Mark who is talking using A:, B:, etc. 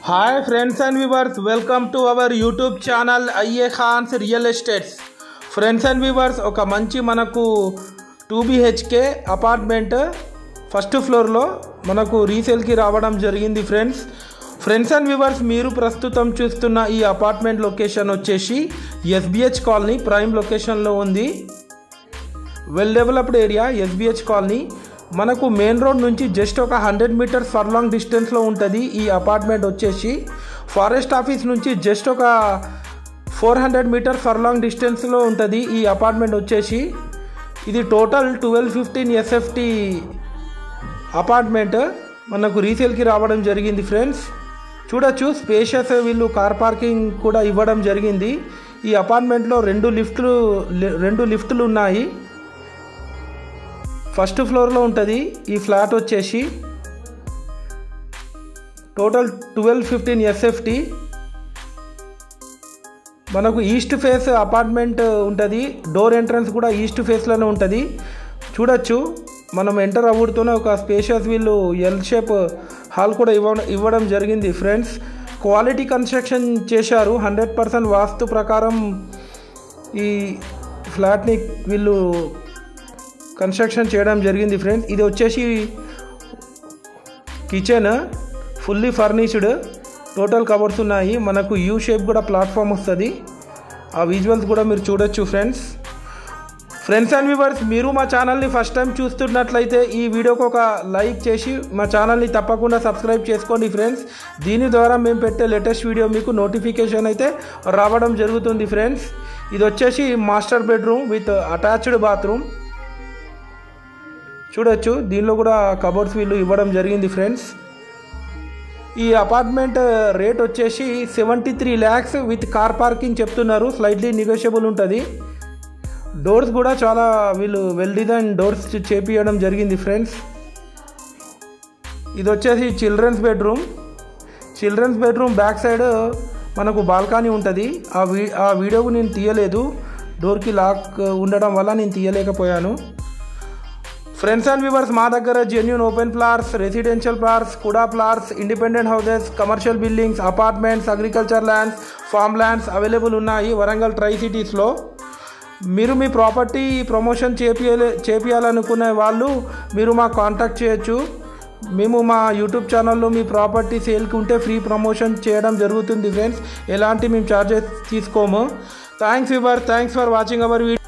A: hi friends and viewers welcome to our YouTube channel IA Khans real estates friends and viewers ఒక మంచి మనకు two BHK apartment first ఫ్లోర్లో మనకు రీసేల్కి రావడం జరిగింది ఫ్రెండ్స్ ఫ్రెండ్స్ అండ్ వ్యూవర్స్ మీరు ప్రస్తుతం చూస్తున్న ఈ అపార్ట్మెంట్ లొకేషన్ వచ్చేసి ఎస్బిహెచ్ కాలనీ ప్రైమ్ లొకేషన్లో ఉంది well developed area SBH colony మనకు మెయిన్ రోడ్ నుంచి జస్ట్ ఒక హండ్రెడ్ మీటర్స్ ఫర్ లాంగ్ డిస్టెన్స్లో ఉంటుంది ఈ అపార్ట్మెంట్ వచ్చేసి ఫారెస్ట్ ఆఫీస్ నుంచి జస్ట్ ఒక four hundred metre far long డిస్టెన్స్లో ఉంటుంది ఈ అపార్ట్మెంట్ వచ్చేసి ఇది total twelve fifteen SFT apartment మనకు రీసేల్కి రావడం జరిగింది ఫ్రెండ్స్ చూడొచ్చు స్పేషియస్ వీళ్ళు కార్ పార్కింగ్ కూడా ఇవ్వడం జరిగింది ఈ అపార్ట్మెంట్లో రెండు లిఫ్ట్లు రెండు లిఫ్ట్లు ఉన్నాయి ఫస్ట్ ఫ్లోర్లో ఉంటుంది ఈ ఫ్లాట్ వచ్చేసి టోటల్ ట్వెల్వ్ ఫిఫ్టీన్ ఎస్ఎఫ్టీ మనకు ఈస్ట్ ఫేస్ అపార్ట్మెంట్ ఉంటుంది డోర్ ఎంట్రన్స్ కూడా ఈస్ట్ ఫేస్లోనే ఉంటుంది చూడొచ్చు మనం ఎంటర్ అవ్వడుతూనే ఒక స్పేషియస్ వీళ్ళు ఎల్ షేప్ హాల్ కూడా ఇవ్వ ఇవ్వడం జరిగింది ఫ్రెండ్స్ క్వాలిటీ కన్స్ట్రక్షన్ చేశారు హండ్రెడ్ పర్సెంట్ వాస్తు ప్రకారం ఈ ఫ్లాట్ని వీళ్ళు కన్స్ట్రక్షన్ చేయడం జరిగింది ఫ్రెండ్స్ ఇది వచ్చేసి kitchen fully furnished total covers ఉన్నాయి మనకు యూ షేప్ కూడా ప్లాట్ఫామ్ వస్తుంది ఆ విజువల్స్ కూడా మీరు చూడొచ్చు ఫ్రెండ్స్ ఫ్రెండ్స్ అండ్ వ్యూవర్స్ మీరు మా ఛానల్ని ఫస్ట్ టైం చూస్తున్నట్లయితే ఈ వీడియోకి ఒక లైక్ చేసి మా ఛానల్ని తప్పకుండా సబ్స్క్రైబ్ చేసుకోండి ఫ్రెండ్స్ దీని ద్వారా మేము పెట్టే లేటెస్ట్ వీడియో మీకు నోటిఫికేషన్ అయితే రావడం జరుగుతుంది ఫ్రెండ్స్ ఇది వచ్చేసి master bedroom with attached bathroom చూడొచ్చు దీనిలో కూడా కబోర్డ్స్ వీళ్ళు ఇవ్వడం జరిగింది ఫ్రెండ్స్ ఈ అపార్ట్మెంట్ రేట్ వచ్చేసి seventy three lakhs with car parking చెప్తున్నారు స్లైట్లీ నెగోషియబుల్ ఉంటుంది డోర్స్ కూడా చాలా వీళ్ళు వెల్ డిజైన్ డోర్స్ చేపియడం జరిగింది ఫ్రెండ్స్ ఇది వచ్చేసి children's bedroom children's bedroom back side మనకు బాల్కనీ ఉంటుంది ఆ వీ ఆ వీడియోకు నేను తీయలేదు డోర్కి లాక్ ఉండడం వల్ల నేను తీయలేకపోయాను ఫ్రెండ్స్ అండ్ వ్యూవర్స్ మా దగ్గర genuine open floors residential floors కుడా floors independent houses commercial buildings apartments agriculture lands farm lands available ఉన్నాయి వరంగల్ ట్రై సిటీస్లో మీరు మీ ప్రాపర్టీ ప్రమోషన్ చేపియలే చేపియాలనుకునే వాళ్ళు మీరు మాకు కాంటాక్ట్ చేయొచ్చు మేము మా యూట్యూబ్ ఛానల్లో మీ ప్రాపర్టీ సేల్కి ఉంటే ఫ్రీ ప్రమోషన్ చేయడం జరుగుతుంది ఫ్రెండ్స్ ఎలాంటి మేము ఛార్జెస్ తీసుకోము thanks your thanks for watching our video